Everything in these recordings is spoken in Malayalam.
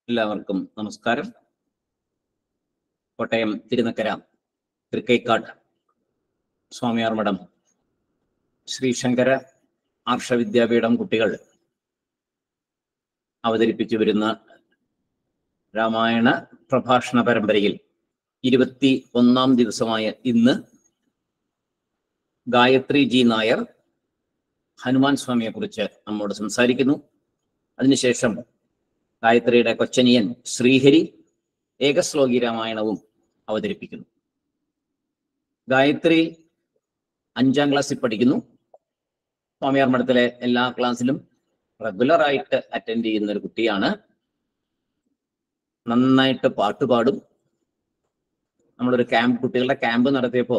എല്ലാവർക്കും നമസ്കാരം കോട്ടയം തിരുനക്കര തൃക്കൈക്കാട് സ്വാമിയാർ മഠം ശ്രീ ശങ്കര ആർഷവിദ്യാപീഠം കുട്ടികൾ അവതരിപ്പിച്ചു വരുന്ന രാമായണ പ്രഭാഷണ പരമ്പരയിൽ ഇരുപത്തി ഒന്നാം ദിവസമായ ഇന്ന് ഗായത്രി ജി നായർ ഹനുമാൻ സ്വാമിയെ കുറിച്ച് നമ്മോട് സംസാരിക്കുന്നു അതിനുശേഷം ഗായത്രിയുടെ കൊച്ചനിയൻ ശ്രീഹരി ഏകശ്ലോകി രാമായണവും അവതരിപ്പിക്കുന്നു ഗായത്രി അഞ്ചാം ക്ലാസ്സിൽ പഠിക്കുന്നു സ്വാമിയാർ മഠത്തിലെ എല്ലാ ക്ലാസ്സിലും റെഗുലർ ആയിട്ട് അറ്റൻഡ് ചെയ്യുന്ന ഒരു കുട്ടിയാണ് നന്നായിട്ട് പാട്ട് പാടും നമ്മളൊരു ക്യാമ്പ് കുട്ടികളുടെ ക്യാമ്പ് നടത്തിയപ്പോ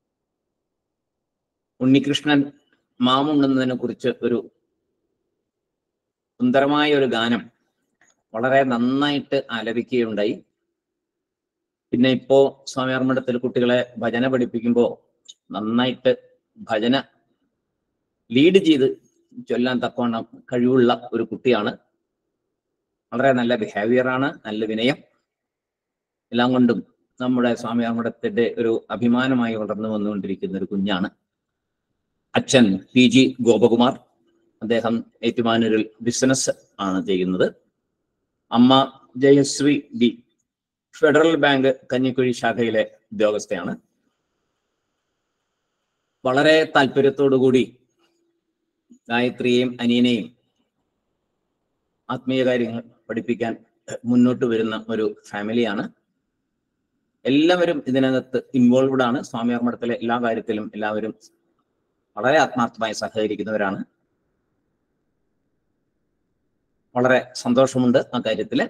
ഉണ്ണികൃഷ്ണൻ മാമുണ്ണുന്നതിനെ കുറിച്ച് ഒരു സുന്ദരമായ ഒരു ഗാനം വളരെ നന്നായിട്ട് ആലപിക്കുകയുണ്ടായി പിന്നെ ഇപ്പോ സ്വാമിയാർ മഠത്തിൽ കുട്ടികളെ ഭജന പഠിപ്പിക്കുമ്പോ നന്നായിട്ട് ഭജന ലീഡ് ചെയ്ത് ചൊല്ലാൻ തക്കവണ്ണം കഴിവുള്ള ഒരു കുട്ടിയാണ് വളരെ നല്ല ബിഹേവിയർ ആണ് നല്ല വിനയം എല്ലാം കൊണ്ടും നമ്മുടെ സ്വാമിയാർ മഠത്തിന്റെ ഒരു അഭിമാനമായി വളർന്നു വന്നുകൊണ്ടിരിക്കുന്ന ഒരു കുഞ്ഞാണ് അച്ഛൻ പി ജി ഗോപകുമാർ അദ്ദേഹം ഏറ്റുമാനൂരിൽ ബിസിനസ് ആണ് ചെയ്യുന്നത് അമ്മ Jayashree B Federal Bank Kanjikuzhi ശാഖയിലെ ഉദ്യോഗസ്ഥയാണ് വളരെ താല്പര്യത്തോടുകൂടി ഗായത്രിയെയും അനിയനെയും ആത്മീയ കാര്യങ്ങൾ പഠിപ്പിക്കാൻ മുന്നോട്ട് വരുന്ന ഒരു ഫാമിലിയാണ് എല്ലാവരും ഇതിനകത്ത് ഇൻവോൾവ്ഡ് ആണ് സ്വാമിയാർ മഠത്തിലെ എല്ലാ കാര്യത്തിലും എല്ലാവരും വളരെ ആത്മാർത്ഥമായി സഹകരിക്കുന്നവരാണ് വളരെ സന്തോഷമുണ്ട് ആ കാര്യത്തില്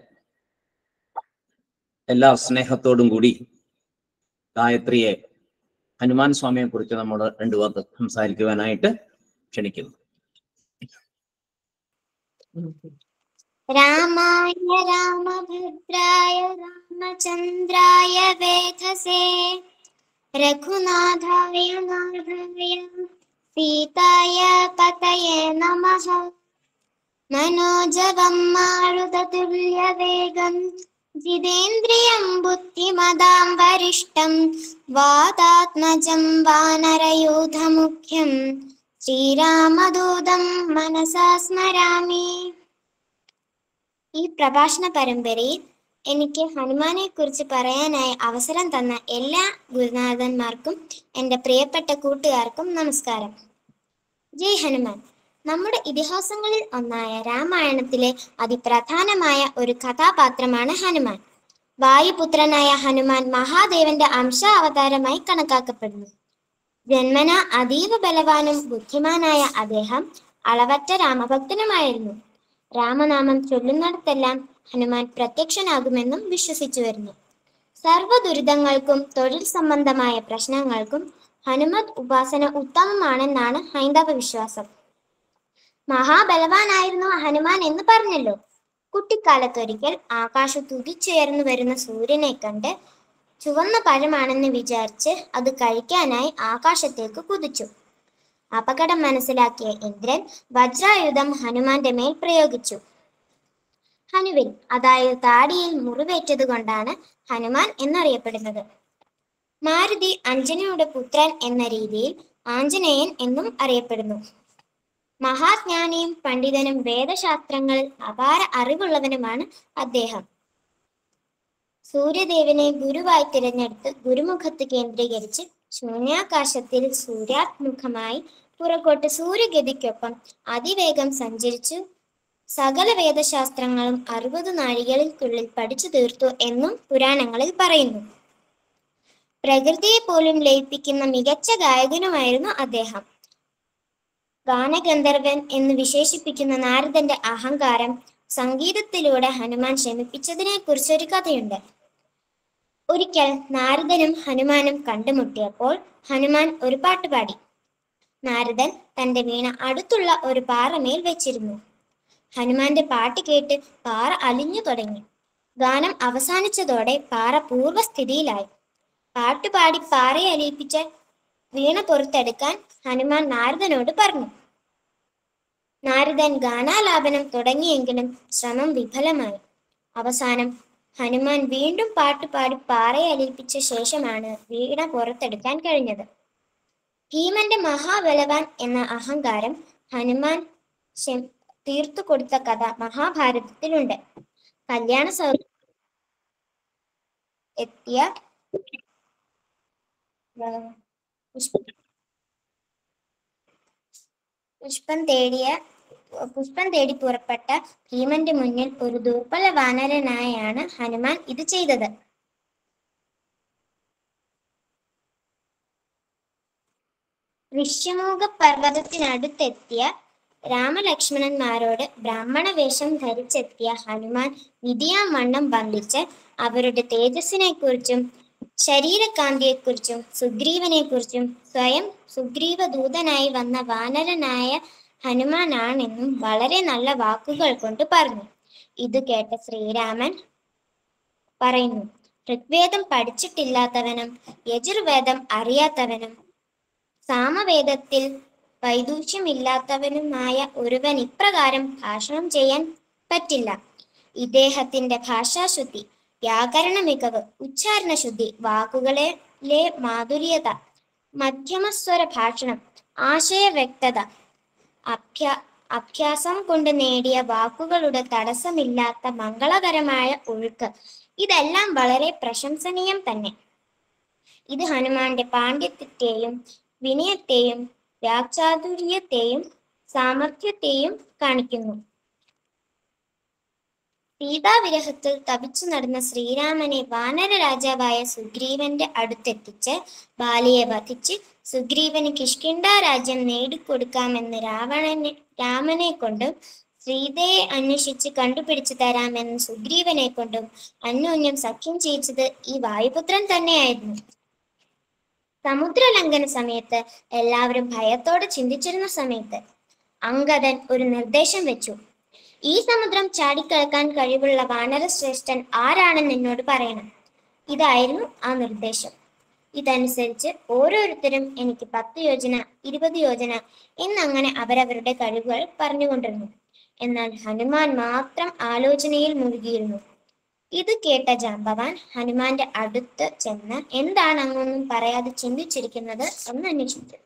എല്ലാ സ്നേഹത്തോടും കൂടി ഗായത്രിയെ ഹനുമാൻ സ്വാമിയെ കുറിച്ച് നമ്മൾ രണ്ടു വാക്ക് സംസാരിക്കുവാനായിട്ട് ക്ഷണിക്കുന്നു रामाय रामभद्राय रामचन्द्राय वेधसे रघुनाथाय नाथाय सीताय पतये नमः मनोजवं मारुततुल्यवेगं जितेन्द्रियं बुद्धिमदां वरिष्ठं वातात्मजं वानरयूथमुख्यं श्रीरामदूतं मनसा स्मरामि ഈ പ്രഭാഷണ പരമ്പരയിൽ എനിക്ക് ഹനുമാനെ കുറിച്ച് പറയാനായി അവസരം തന്ന എല്ലാ ഗുരുനാഥന്മാർക്കും എൻ്റെ പ്രിയപ്പെട്ട കൂട്ടുകാർക്കും നമസ്കാരം ജയ് ഹനുമാൻ നമ്മുടെ ഇതിഹാസങ്ങളിൽ ഒന്നായ രാമായണത്തിലെ അതിപ്രധാനമായ ഒരു കഥാപാത്രമാണ് ഹനുമാൻ വായുപുത്രനായ ഹനുമാൻ മഹാദേവന്റെ അംശാവതാരമായി കണക്കാക്കപ്പെടുന്നു ജന്മന അതീവ ബലവാനും ബുദ്ധിമാനായ അദ്ദേഹം അളവറ്റ രാമഭക്തനുമായിരുന്നു രാമനാമം ചൊല്ലുന്നിടത്തെല്ലാം ഹനുമാൻ പ്രത്യക്ഷനാകുമെന്നും വിശ്വസിച്ചു വരുന്നു സർവ്വ ദുരിതങ്ങൾക്കും തൊഴിൽ സംബന്ധമായ പ്രശ്നങ്ങൾക്കും ഹനുമത് ഉപാസന ഉത്തമമാണെന്നാണ് ഹൈന്ദവ വിശ്വാസം മഹാബലവാനായിരുന്നു ഹനുമാൻ എന്ന് പറഞ്ഞല്ലോ കുട്ടിക്കാലത്തൊരിക്കൽ ആകാശത്ത് ഉദിച്ചുയർന്നു വരുന്ന സൂര്യനെ കണ്ട് ചുവന്ന പഴമാണെന്ന് വിചാരിച്ച് അത് കഴിക്കാനായി ആകാശത്തേക്ക് കുതിച്ചു അപകടം മനസ്സിലാക്കിയ ഇന്ദ്രൻ വജ്രായുധം ഹനുമാന്റെ മേൽ പ്രയോഗിച്ചു ഹനുവിൽ അതായത് താടിയിൽ മുറിവേറ്റത് കൊണ്ടാണ് ഹനുമാൻ എന്നറിയപ്പെടുന്നത് മാരുതി അഞ്ജനയുടെ പുത്രൻ എന്ന രീതിയിൽ ആഞ്ജനേയൻ എന്നും അറിയപ്പെടുന്നു മഹാജ്ഞാനിയും പണ്ഡിതനും വേദശാസ്ത്രങ്ങളിൽ അപാര അറിവുള്ളവനുമാണ് അദ്ദേഹം സൂര്യദേവനെ ഗുരുവായി തിരഞ്ഞെടുത്ത് ഗുരുമുഖത്ത് കേന്ദ്രീകരിച്ച് ശൂന്യാകാശത്തിൽ സൂര്യാത്മുഖമായി പുറകോട്ട് സൂര്യഗതിക്കൊപ്പം അതിവേഗം സഞ്ചരിച്ചു സകല വേദശാസ്ത്രങ്ങളും അറുപത് നാഴികൾക്കുള്ളിൽ പഠിച്ചു തീർത്തു എന്നും പുരാണങ്ങളിൽ പറയുന്നു പ്രകൃതിയെ പോലും ലയിപ്പിക്കുന്ന മികച്ച ഗായകനുമായിരുന്നു അദ്ദേഹം ഗാനഗന്ധർവൻ എന്ന് വിശേഷിപ്പിക്കുന്ന നാരദന്റെ അഹങ്കാരം സംഗീതത്തിലൂടെ ഹനുമാൻ ശമിപ്പിച്ചതിനെ കുറിച്ചൊരു കഥയുണ്ട് ഒരിക്കൽ നാരദനും ഹനുമാനും കണ്ടുമുട്ടിയപ്പോൾ ഹനുമാൻ ഒരു പാട്ട് പാടി നാരദൻ തന്റെ വീണ അടുത്തുള്ള ഒരു പാറമേൽ വെച്ചിരുന്നു ഹനുമാന്റെ പാട്ട് കേട്ട് പാറ അലിഞ്ഞു തുടങ്ങി ഗാനം അവസാനിച്ചതോടെ പാറ പൂർവ്വസ്ഥിതിയിലായി പാട്ടുപാടി പാറയെ അലിയിപ്പിച്ച വീണ പുറത്തെടുക്കാൻ ഹനുമാൻ നാരദനോട് പറഞ്ഞു നാരദൻ ഗാനാലാപനം തുടങ്ങിയെങ്കിലും ശ്രമം വിഫലമായി അവസാനം ഹനുമാൻ വീണ്ടും പാട്ട് പാടി പാറയെ അലിയിപ്പിച്ച ശേഷമാണ് വീണ പുറത്തെടുക്കാൻ കഴിഞ്ഞത് ഭീമന്റെ മഹാബലവാൻ എന്ന അഹങ്കാരം ഹനുമാൻ ശം- തീർത്തു കൊടുത്ത കഥ മഹാഭാരതത്തിലുണ്ട് കല്യാണ സൗ എത്തിയ ആ, പുഷ്പ- പുഷ്പം തേടിയ പുഷ്പം തേടി പുറപ്പെട്ട ഭീമന്റെ മുന്നിൽ ഒരു ദുർബല വാനരനായാണ് ഹനുമാൻ ഇത് ചെയ്തത് ഋഷ്യമൂക പർവ്വതത്തിനടുത്തെത്തിയ രാമലക്ഷ്മണന്മാരോട് ബ്രാഹ്മണ വേഷം ധരിച്ചെത്തിയ ഹനുമാൻ വിധിയാം വണ്ണം ബന്ധിച്ച് അവരുടെ തേജസ്സിനെ കുറിച്ചും ശരീരകാന്തിയെക്കുറിച്ചും സുഗ്രീവനെക്കുറിച്ചും സ്വയം സുഗ്രീവ ദൂതനായി വന്ന വാനരനായ ഹനുമാനാണെന്നും വളരെ നല്ല വാക്കുകൾ കൊണ്ട് പറഞ്ഞു ഇത് കേട്ട ശ്രീരാമൻ പറയുന്നു ഋഗ്വേദം പഠിച്ചിട്ടില്ലാത്തവനും യജുർവേദം അറിയാത്തവനും സാമവേദത്തിൽ വൈദൂഷ്യമില്ലാത്തവനുമായ ഒരുവൻ ഇപ്രകാരം ഭാഷണം ചെയ്യാൻ പറ്റില്ല ഇദ്ദേഹത്തിന്റെ ഭാഷാശുദ്ധി വ്യാകരണ മികവ് ഉച്ചാരണ ശുദ്ധി വാക്കുകളിലെ മാധുര്യത മധ്യമസ്വര ഭാഷണം ആശയ വ്യക്തത അഭ്യാ അഭ്യാസം കൊണ്ട് നേടിയ വാക്കുകളുടെ തടസ്സമില്ലാത്ത മംഗളകരമായ ഒഴുക്ക് ഇതെല്ലാം വളരെ പ്രശംസനീയം തന്നെ ഇത് ഹനുമാന്റെ പാണ്ഡിത്യത്തെയും വിനയത്തെയും വാക്ചാതുര്യത്തെയും സാമർഥ്യത്തെയും കാണിക്കുന്നു സീതാവിരഹത്തിൽ തപിച്ചു നടന്ന ശ്രീരാമനെ വാനര രാജാവായ സുഗ്രീവന്റെ അടുത്തെത്തിച്ച് ബാലിയെ വധിച്ച് സുഗ്രീവന് കിഷ്കിണ്ട രാജ്യം നേടിക്കൊടുക്കാമെന്ന് രാവണനെ രാമനെ കൊണ്ടും സീതയെ അന്വേഷിച്ച് കണ്ടുപിടിച്ചു തരാമെന്ന് സുഗ്രീവനെ കൊണ്ടും അന്യോന്യം സഖ്യം ചെയ്യിച്ചത് ഈ വായുപുത്രൻ തന്നെയായിരുന്നു സമുദ്രലംഘന സമയത്ത് എല്ലാവരും ഭയത്തോടെ ചിന്തിച്ചിരുന്ന സമയത്ത് അങ്കദൻ ഒരു നിർദ്ദേശം വെച്ചു ഈ സമുദ്രം ചാടിക്കടക്കാൻ കഴിവുള്ള വാനരശ്രേഷ്ഠൻ ആരാണെന്ന് എന്നോട് പറയണം ഇതായിരുന്നു ആ നിർദ്ദേശം ഇതനുസരിച്ച് ഓരോരുത്തരും എനിക്ക് പത്ത് യോജന ഇരുപത് യോജന എന്നങ്ങനെ അവരവരുടെ കഴിവുകൾ പറഞ്ഞുകൊണ്ടിരുന്നു എന്നാൽ ഹനുമാൻ മാത്രം ആലോചനയിൽ മുഴുകിയിരുന്നു ഇത് കേട്ട ജാമ്പവാൻ ഹനുമാന്റെ അടുത്ത് ചെന്ന് എന്താണ് അങ്ങൊന്നും പറയാതെ ചിന്തിച്ചിരിക്കുന്നത് എന്ന് അന്വേഷിച്ചു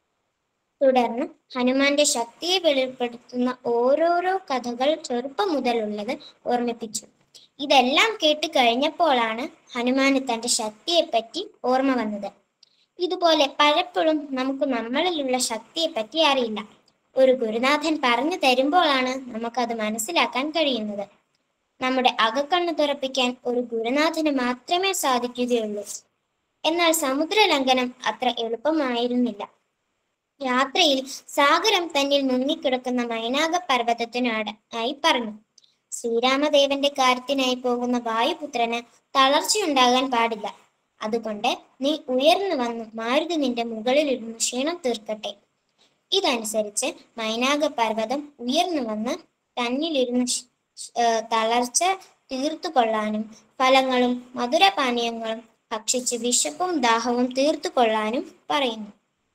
തുടർന്ന് ഹനുമാന്റെ ശക്തിയെ വെളിപ്പെടുത്തുന്ന ഓരോരോ കഥകൾ ചെറുപ്പം മുതലുള്ളത് ഓർമ്മിപ്പിച്ചു ഇതെല്ലാം കേട്ട് കഴിഞ്ഞപ്പോഴാണ് ഹനുമാന് തന്റെ ശക്തിയെപ്പറ്റി ഓർമ്മ വന്നത് ഇതുപോലെ പലപ്പോഴും നമുക്ക് നമ്മളിലുള്ള ശക്തിയെപ്പറ്റി അറിയില്ല ഒരു ഗുരുനാഥൻ പറഞ്ഞു തരുമ്പോഴാണ് നമുക്കത് മനസ്സിലാക്കാൻ കഴിയുന്നത് നമ്മുടെ അകക്കണ്ണ് തുറപ്പിക്കാൻ ഒരു ഗുരുനാഥന് മാത്രമേ സാധിക്കുകയുള്ളൂ എന്നാൽ സമുദ്രലംഘനം അത്ര എളുപ്പമായിരുന്നില്ല യാത്രയിൽ സാഗരം തന്നിൽ മുങ്ങിക്കിടക്കുന്ന മൈനാക പർവ്വതത്തിനാട് ആയി പറഞ്ഞു ശ്രീരാമദേവന്റെ കാര്യത്തിനായി പോകുന്ന വായുപുത്രന് തളർച്ചയുണ്ടാകാൻ പാടില്ല അതുകൊണ്ട് നീ ഉയർന്നു വന്നു മാരുതി നിന്റെ മുകളിലിരുന്ന് ക്ഷീണം തീർക്കട്ടെ ഇതനുസരിച്ച് മൈനാക പർവ്വതം ഉയർന്നു വന്ന് തന്നിലിരുന്ന് ഷ്- ഷ്- ഏർ തളർച്ച തീർത്തു കൊള്ളാനും ഫലങ്ങളും മധുരപാനീയങ്ങളും ഭക്ഷിച്ച് വിശപ്പും ദാഹവും തീർത്തു കൊള്ളാനും പറയുന്നു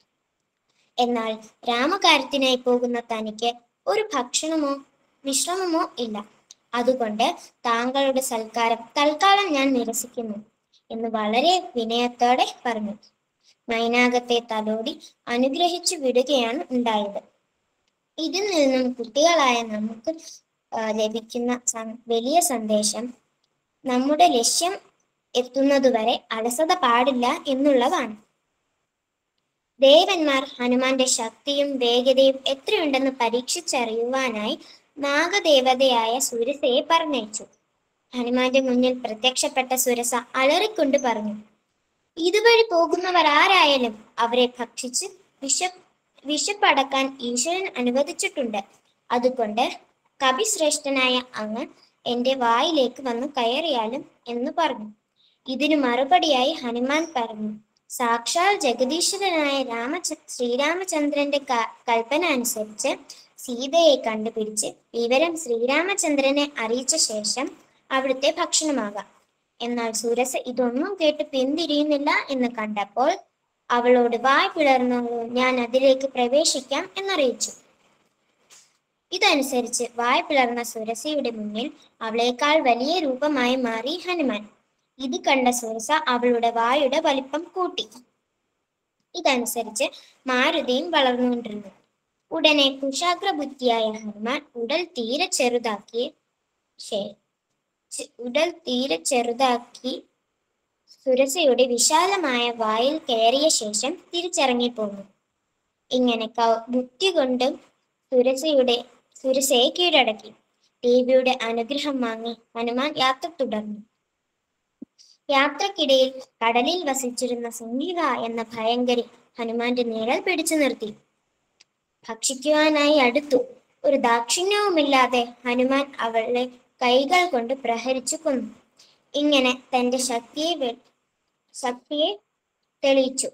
എന്നാൽ രാമകാര്യത്തിനായി പോകുന്ന തനിക്ക് ഒരു ഭക്ഷണമോ വിശ്രമമോ ഇല്ല അതുകൊണ്ട് താങ്കളുടെ സൽക്കാരം തൽക്കാലം ഞാൻ നിരസിക്കുന്നു എന്ന് വളരെ വിനയത്തോടെ പറഞ്ഞു മൈനാകത്തെ തലോടി അനുഗ്രഹിച്ചു വിടുകയാണ് ഉണ്ടായത് ഇതിൽ നിന്നും കുട്ടികളായ നമുക്ക് ആ, ലഭിക്കുന്ന സം- വലിയ സന്ദേശം നമ്മുടെ ലക്ഷ്യം എത്തുന്നതുവരെ അലസത പാടില്ല എന്നുള്ളതാണ് ദേവന്മാർ ഹനുമാന്റെ ശക്തിയും വേഗതയും എത്രയുണ്ടെന്ന് പരീക്ഷിച്ചറിയുവാനായി നാഗദേവതയായ സുരസയെ പറഞ്ഞയച്ചു ഹനുമാന്റെ മുന്നിൽ പ്രത്യക്ഷപ്പെട്ട സുരസ അലറിക്കൊണ്ട് പറഞ്ഞു ഇതുവഴി പോകുന്നവർ ആരായാലും അവരെ ഭക്ഷിച്ച് വിഷ വിശപ്പടക്കാൻ ഈശ്വരൻ അനുവദിച്ചിട്ടുണ്ട് അതുകൊണ്ട് കവിശ്രേഷ്ഠനായ അങ്ങ് എന്റെ വായിലേക്ക് വന്ന് കയറിയാലും എന്ന് പറഞ്ഞു ഇതിനു മറുപടിയായി ഹനുമാൻ പറഞ്ഞു സാക്ഷാൽ ജഗദീശ്വരനായ രാമച ശ്രീരാമചന്ദ്രന്റെ ക- കൽപ്പന അനുസരിച്ച് സീതയെ കണ്ടുപിടിച്ച് വിവരം ശ്രീരാമചന്ദ്രനെ അറിയിച്ച ശേഷം അവിടുത്തെ ഭക്ഷണമാകാം എന്നാൽ സുരസ ഇതൊന്നും കേട്ട് പിന്തിരിയുന്നില്ല എന്ന് കണ്ടപ്പോൾ അവളോട് വായ് പിളർന്നു ഞാൻ അതിലേക്ക് പ്രവേശിക്കാം എന്നറിയിച്ചു ഇതനുസരിച്ച് വായ പിളർന്ന സുരസയുടെ മുന്നിൽ അവളേക്കാൾ വലിയ രൂപമായി മാറി ഹനുമാൻ ഇത് കണ്ട സുരസ അവളുടെ വായുടെ വലിപ്പം കൂട്ടി ഇതനുസരിച്ച് മാരുതിയും വളർന്നുകൊണ്ടിരുന്നു ഉടനെ കുശാഗ്ര ബുദ്ധിയായ ഹനുമാൻ ഉടൽ തീരെ ചെറുതാക്കി ശേ- ചെ- ഉടൽ തീരെ ചെറുതാക്കി സുരസയുടെ വിശാലമായ വായിൽ കയറിയ ശേഷം തിരിച്ചിറങ്ങിപ്പോന്നു ഇങ്ങനെ കൗ- ബുദ്ധി കൊണ്ടും സുരസയുടെ സുരസയെ കീഴടക്കി ദേവിയുടെ അനുഗ്രഹം വാങ്ങി ഹനുമാൻ യാത്ര തുടർന്നു യാത്രക്കിടയിൽ കടലിൽ വസിച്ചിരുന്ന സംഗീത എന്ന ഭയങ്കരി ഹനുമാന്റെ നിഴൽ പിടിച്ചു നിർത്തി ഭക്ഷിക്കുവാനായി അടുത്തു ഒരു ദാക്ഷിണ്യവുമില്ലാതെ ഹനുമാൻ അവളെ കൈകൾ കൊണ്ട് പ്രഹരിച്ചു കൊന്നു ഇങ്ങനെ തന്റെ ശക്തിയെ വെ- ശക്തിയെ തെളിയിച്ചു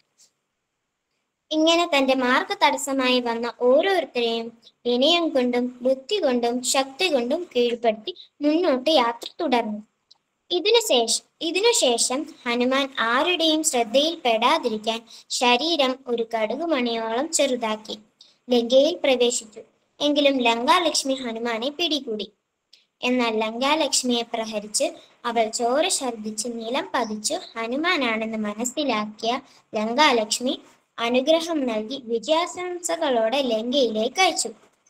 ഇങ്ങനെ തന്റെ മാർഗ തടസ്സമായി വന്ന ഓരോരുത്തരെയും വിനയം കൊണ്ടും ബുദ്ധി കൊണ്ടും ശക്തി കൊണ്ടും കീഴ്പ്പെടുത്തി മുന്നോട്ട് യാത്ര തുടർന്നു ഇതിനുശേഷം ഇതിനുശേഷം ഹനുമാൻ ആരുടെയും ശ്രദ്ധയിൽ പെടാതിരിക്കാൻ ശരീരം ഒരു കടുകുമണിയോളം ചെറുതാക്കി ലങ്കയിൽ പ്രവേശിച്ചു എങ്കിലും ലങ്കാലക്ഷ്മി ഹനുമാനെ പിടികൂടി എന്നാൽ ലങ്കാലക്ഷ്മിയെ പ്രഹരിച്ച് അവൾ ചോര ഛർദ്ദിച്ച് നിലം പതിച്ചു ഹനുമാനാണെന്ന് മനസ്സിലാക്കിയ ലങ്കാലക്ഷ്മി അനുഗ്രഹം നൽകി വിജയാശംസകളോടെ ലങ്കയിലേക്ക് അയച്ചു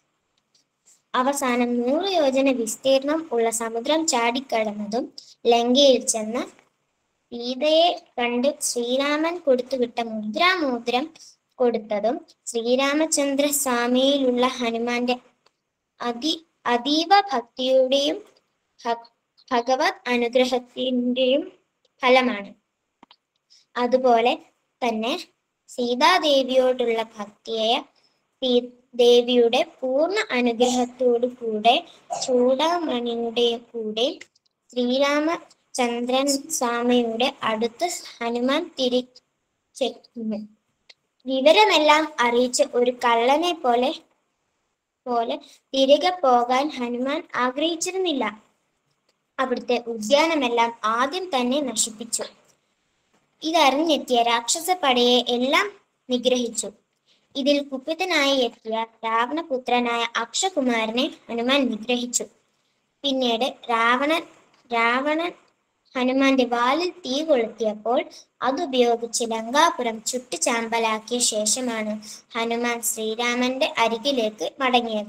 അവസാനം നൂറ് യോജന വിസ്തീർണം ഉള്ള സമുദ്രം ചാടിക്കടന്നതും ലങ്കയിൽ ചെന്ന് സീതയെ കണ്ട് ശ്രീരാമൻ കൊടുത്തുവിട്ട മുദ്രാമോദ്രം കൊടുത്തതും ശ്രീരാമചന്ദ്ര സ്വാമിയിലുള്ള ഹനുമാന്റെ അതി അതീവ ഭക്തിയുടെയും ഭ- ഭഗവത് അനുഗ്രഹത്തിന്റെയും ഫലമാണ് അതുപോലെ തന്നെ സീതാദേവിയോടുള്ള ഭക്തിയെ സീ- ദേവിയുടെ പൂർണ്ണ അനുഗ്രഹത്തോടു കൂടെ ചൂടാമണിയുടെ കൂടെ ശ്രീരാമചന്ദ്രൻ സ്വാമിയുടെ അടുത്ത് ഹനുമാൻ തിരിച്ചെത്തുന്നു വിവരമെല്ലാം അറിയിച്ച് ഒരു കള്ളനെ പോലെ പോലെ തിരികെ പോകാൻ ഹനുമാൻ ആഗ്രഹിച്ചിരുന്നില്ല അവിടുത്തെ ഉദ്യാനമെല്ലാം ആദ്യം തന്നെ നശിപ്പിച്ചു ഇതറിഞ്ഞെത്തിയ രാക്ഷസ പടയെ എല്ലാം നിഗ്രഹിച്ചു ഇതിൽ കുപിതനായി എത്തിയ രാവണപുത്രനായ അക്ഷകുമാരനെ ഹനുമാൻ നിഗ്രഹിച്ചു പിന്നീട് രാവണൻ രാവണൻ ഹനുമാന്റെ വാലിൽ തീ കൊളുത്തിയപ്പോൾ അതുപയോഗിച്ച് ലങ്കാപുരം ചുട്ടുചാമ്പലാക്കിയ ശേഷമാണ് ഹനുമാൻ ശ്രീരാമന്റെ അരികിലേക്ക് മടങ്ങിയത്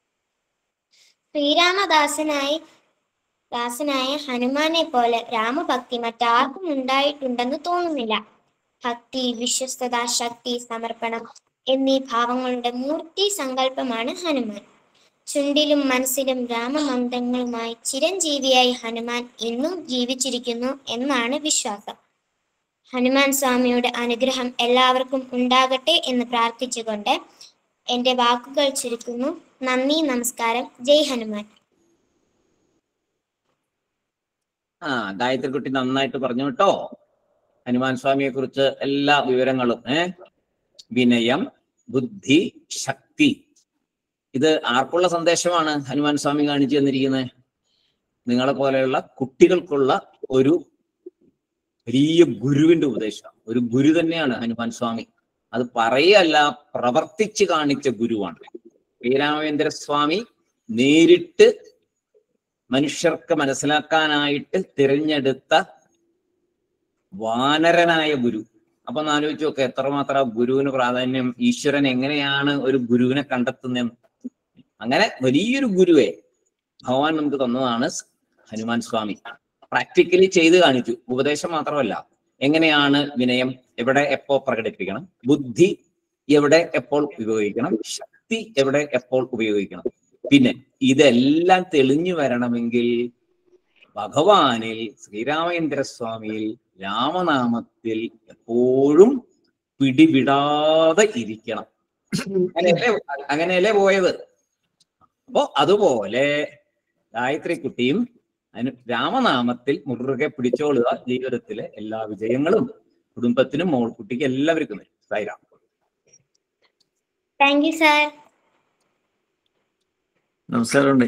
ശ്രീരാമദാസനായി ദാസനായ ഹനുമാനെ പോലെ രാമഭക്തി മറ്റാർക്കും ഉണ്ടായിട്ടുണ്ടെന്ന് തോന്നുന്നില്ല ഭക്തി വിശ്വസ്തത ശക്തി സമർപ്പണം എന്നീ ഭാവങ്ങളുടെ മൂർത്തി സങ്കല്പമാണ് ഹനുമാൻ ചുണ്ടിലും മനസ്സിലും രാമമന്ത്രങ്ങളുമായി ചിരഞ്ജീവിയായി ഹനുമാൻ ഇന്നും ജീവിച്ചിരിക്കുന്നു എന്നാണ് വിശ്വാസം ഹനുമാൻ സ്വാമിയുടെ അനുഗ്രഹം എല്ലാവർക്കും ഉണ്ടാകട്ടെ എന്ന് പ്രാർത്ഥിച്ചുകൊണ്ട് എന്റെ വാക്കുകൾ ചുരുക്കുന്നു നന്ദി നമസ്കാരം ജയ് ഹനുമാൻ ആ ഗായത്രിക്കുട്ടി നന്നായിട്ട് പറഞ്ഞു കേട്ടോ ഹനുമാൻ സ്വാമിയെ കുറിച്ച് എല്ലാ വിവരങ്ങളും ഏ വിനയം ബുദ്ധി ശക്തി ഇത് ആർക്കുള്ള സന്ദേശമാണ് ഹനുമാൻ സ്വാമി കാണിച്ചു തന്നിരിക്കുന്നത് നിങ്ങളെ പോലെയുള്ള കുട്ടികൾക്കുള്ള ഒരു വലിയ ഗുരുവിന്റെ ഉപദേശം ഒരു ഗുരു തന്നെയാണ് ഹനുമാൻ സ്വാമി അത് പറയല്ല പ്രവർത്തിച്ച് കാണിച്ച ഗുരുവാണ് ശ്രീരാമചന്ദ്ര സ്വാമി നേരിട്ട് മനുഷ്യർക്ക് മനസ്സിലാക്കാനായിട്ട് തിരഞ്ഞെടുത്ത വാനരനായ ഗുരു അപ്പൊ ഒന്ന് ആലോചിച്ച് നോക്കെ എത്രമാത്രം ഗുരുവിന് പ്രാധാന്യം ഈശ്വരൻ എങ്ങനെയാണ് ഒരു ഗുരുവിനെ കണ്ടെത്തുന്നതെന്ന് അങ്ങനെ വലിയൊരു ഗുരുവെ ഭഗവാൻ നമുക്ക് തന്നതാണ് ഹനുമാൻ സ്വാമി പ്രാക്ടിക്കലി ചെയ്ത് കാണിച്ചു ഉപദേശം മാത്രമല്ല എങ്ങനെയാണ് വിനയം എവിടെ എപ്പോ പ്രകടിപ്പിക്കണം ബുദ്ധി എവിടെ എപ്പോൾ ഉപയോഗിക്കണം ശക്തി എവിടെ എപ്പോൾ ഉപയോഗിക്കണം പിന്നെ ഇതെല്ലാം തെളിഞ്ഞു വരണമെങ്കിൽ ഭഗവാനിൽ ശ്രീരാമചന്ദ്ര സ്വാമിയിൽ രാമനാമത്തിൽ എപ്പോഴും പിടിവിടാതെ ഇരിക്കണം അങ്ങനെയല്ലേ അങ്ങനെയല്ലേ പോയത് അപ്പോ അതുപോലെ ഗായത്രി കുട്ടിയും അനു രാമനാമത്തിൽ മുറുകെ പിടിച്ചോളുക ജീവിതത്തിലെ എല്ലാ വിജയങ്ങളും കുടുംബത്തിനും മോൾക്കുട്ടിക്ക് എല്ലാവർക്കും വരും സായിരാം താങ്ക് യു സാർ നമസ്കാരമുണ്ട്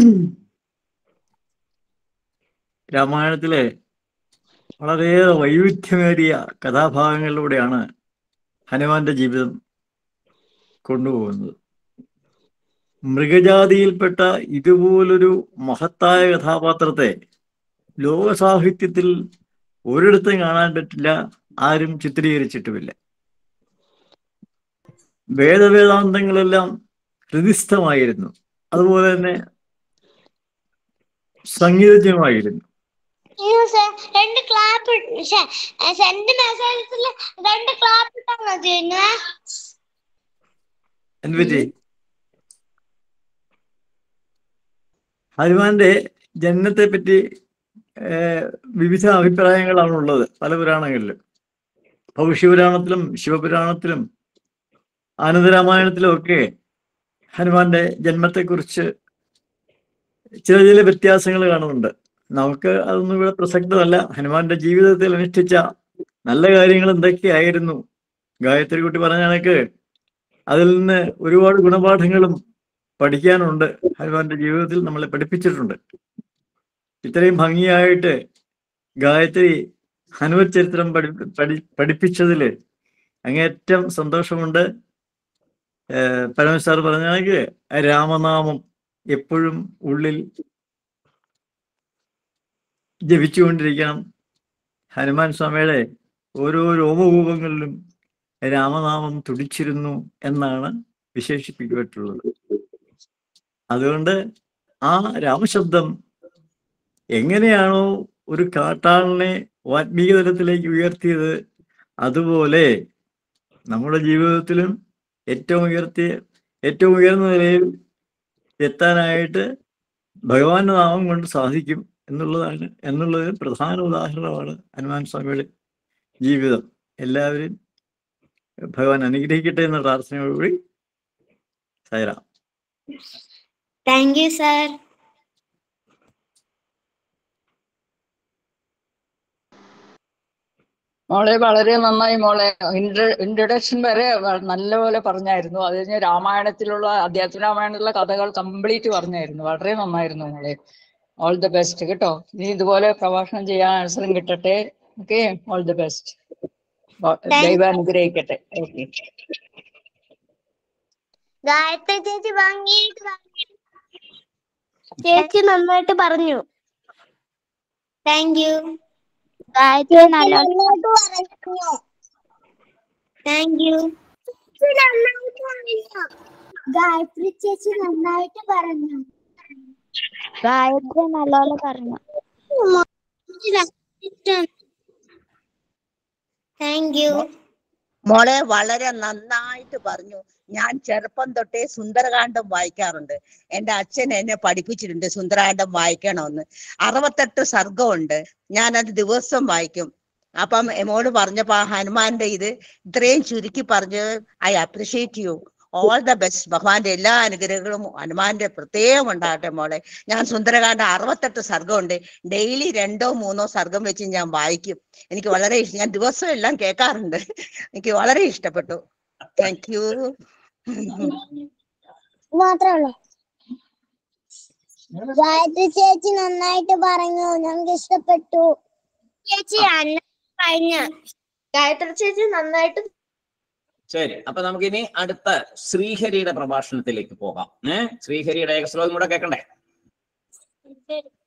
രാമായണത്തിലെ വളരെയേറെ വൈവിധ്യമേറിയ കഥാഭാഗങ്ങളിലൂടെയാണ് ഹനുമാന്റെ ജീവിതം കൊണ്ടുപോകുന്നത് മൃഗജാതിയിൽപ്പെട്ട ഇതുപോലൊരു മഹത്തായ കഥാപാത്രത്തെ ലോക സാഹിത്യത്തിൽ ഒരിടത്തും കാണാൻ പറ്റില്ല ആരും ചിത്രീകരിച്ചിട്ടുമില്ല വേദവേദാന്തങ്ങളെല്ലാം ഹൃദിസ്ഥമായിരുന്നു അതുപോലെ തന്നെ സംഗീതജ്ഞമായിരുന്നു രണ്ട് ക്ലാപ്പ് സെന്റ് മെസ്സേജസിൽ രണ്ട് ക്ലാപ്പ് ഇട്ടാ മതി എന്തുപറ്റി ഹനുമാന്റെ ജനനത്തെ പറ്റി ഏർ, വിവിധ അഭിപ്രായങ്ങളാണ് ഉള്ളത് പല പുരാണങ്ങളിലും ഭവിഷ്യപുരാണത്തിലും ശിവപുരാണത്തിലും ആനന്ദരാമായണത്തിലും ഒക്കെ ഹനുമാന്റെ ജന്മത്തെക്കുറിച്ച് ചില ചില വ്യത്യാസങ്ങൾ കാണുന്നുണ്ട് നമുക്ക് അതൊന്നും ഇവിടെ പ്രസക്തമല്ല ഹനുമാന്റെ ജീവിതത്തിൽ അനുഷ്ഠിച്ച നല്ല കാര്യങ്ങൾ എന്തൊക്കെയായിരുന്നു ഗായത്രി കുട്ടി പറഞ്ഞ കണക്ക് അതിൽ നിന്ന് ഒരുപാട് ഗുണപാഠങ്ങളും പഠിക്കാനുണ്ട് ഹനുമാന്റെ ജീവിതത്തിൽ നമ്മളെ പഠിപ്പിച്ചിട്ടുണ്ട് ഇത്രയും ഭംഗിയായിട്ട് ഗായത്രി ഹനുമത് ചരിത്രം പഠി പഠി പഠിപ്പിച്ചതിൽ അങ്ങേറ്റം സന്തോഷമുണ്ട് ഏർ പരമേശ് സാർ പറഞ്ഞ കണക്ക് രാമനാമം എപ്പോഴും ഉള്ളിൽ ജപിച്ചുകൊണ്ടിരിക്കണം ഹനുമാൻ സ്വാമിയുടെ ഓരോ രോമകൂപങ്ങളിലും രാമനാമം തുടിച്ചിരുന്നു എന്നാണ് വിശേഷിപ്പിക്കപ്പെട്ടുള്ളത് അതുകൊണ്ട് ആ രാമശബ്ദം എങ്ങനെയാണോ ഒരു കാട്ടാളനെ ആത്മീയ തലത്തിലേക്ക് ഉയർത്തിയത് അതുപോലെ നമ്മുടെ ജീവിതത്തിലും ഏറ്റവും ഉയർത്തിയ ഏറ്റവും ഉയർന്ന നിലയിൽ എത്താനായിട്ട് ഭഗവാന്റെ നാമം കൊണ്ട് സാധിക്കും എന്നുള്ളതാണ് എന്നുള്ളത് പ്രധാന ഉദാഹരണമാണ് ഹനുമാൻ സ്വാമിയുടെ ജീവിതം എല്ലാവരും ഭഗവാൻ അനുഗ്രഹിക്കട്ടെ എന്ന പ്രാർത്ഥനയോടുകൂടി സൈറാം താങ്ക് യു സാർ മോളെ വളരെ നന്നായി മോളെ ഇൻട്രഡക്ഷൻ വരെ വ- നല്ലപോലെ പറഞ്ഞായിരുന്നു അത് കഴിഞ്ഞ് രാമായണത്തിലുള്ള അധ്യാത്മ രാമായണത്തിലുള്ള കഥകൾ കംപ്ലീറ്റ് പറഞ്ഞായിരുന്നു വളരെ നന്നായിരുന്നു മോളെ ഓൾ ദി ബെസ്റ്റ് കേട്ടോ നീ ഇതുപോലെ പ്രഭാഷണം ചെയ്യാൻ അവസരം കിട്ടട്ടെ ഓക്കെ ഓൾ ദി ബെസ്റ്റ് ദൈവം അനുഗ്രഹിക്കട്ടെ ഓക്കെ ഗായത്രി ചേച്ചി ഭംഗിയായിട്ട് പറഞ്ഞു ചേച്ചി നന്നായിട്ട് പറഞ്ഞു താങ്ക് യു ഗായത്രി നന്നായിട്ട് പറഞ്ഞു താങ്ക് യു ഗായത്രി ചേച്ചി നന്നായിട്ട് പറഞ്ഞു ഗായത്രി നല്ലോണം പറഞ്ഞു താങ്ക് യു മോളെ വളരെ നന്നായിട്ട് പറഞ്ഞു ഞാൻ ചെറുപ്പം തൊട്ടേ സുന്ദരകാന്ഡം വായിക്കാറുണ്ട് എന്റെ അച്ഛൻ എന്നെ പഠിപ്പിച്ചിട്ടുണ്ട് സുന്ദരകാന്ഡം വായിക്കണമെന്ന് അറുപത്തെട്ട് സർഗമുണ്ട് ഞാനത് ദിവസം വായിക്കും അപ്പം മോള് പറഞ്ഞപ്പോ ആ ഹനുമാന്റെ ഇത് ഇത്രയും ചുരുക്കി പറഞ്ഞ് I appreciate you all the best ഭഗവാന്റെ എല്ലാ അനുഗ്രഹങ്ങളും ഹനുമാന്റെ പ്രത്യേകം ഉണ്ടാകട്ടെ മോളെ ഞാൻ സുന്ദരകാന്ഡം അറുപത്തെട്ട് സർഗമുണ്ട് ഡെയിലി രണ്ടോ മൂന്നോ സർഗം വെച്ച് ഞാൻ വായിക്കും എനിക്ക് വളരെ ഇഷ്ടം ഞാൻ ദിവസം എല്ലാം കേൾക്കാറുണ്ട് എനിക്ക് വളരെ ഇഷ്ടപ്പെട്ടു താങ്ക് യു മാത്രമേ ഗായത്രി ചേച്ചി നന്നായിട്ട് പറഞ്ഞു ഞങ്ങൾക്ക് ഇഷ്ടപ്പെട്ടു ചേച്ചി അന്ന കഴിഞ്ഞ ഗായത്രി ചേച്ചി നന്നായിട്ട് ശരി അപ്പൊ നമുക്കിനി അടുത്ത ശ്രീഹരിയുടെ പ്രഭാഷണത്തിലേക്ക് പോകാം ഏഹ് ശ്രീഹരിയുടെ ഏകശ്ലോകം കൂടെ കേൾക്കണ്ടേ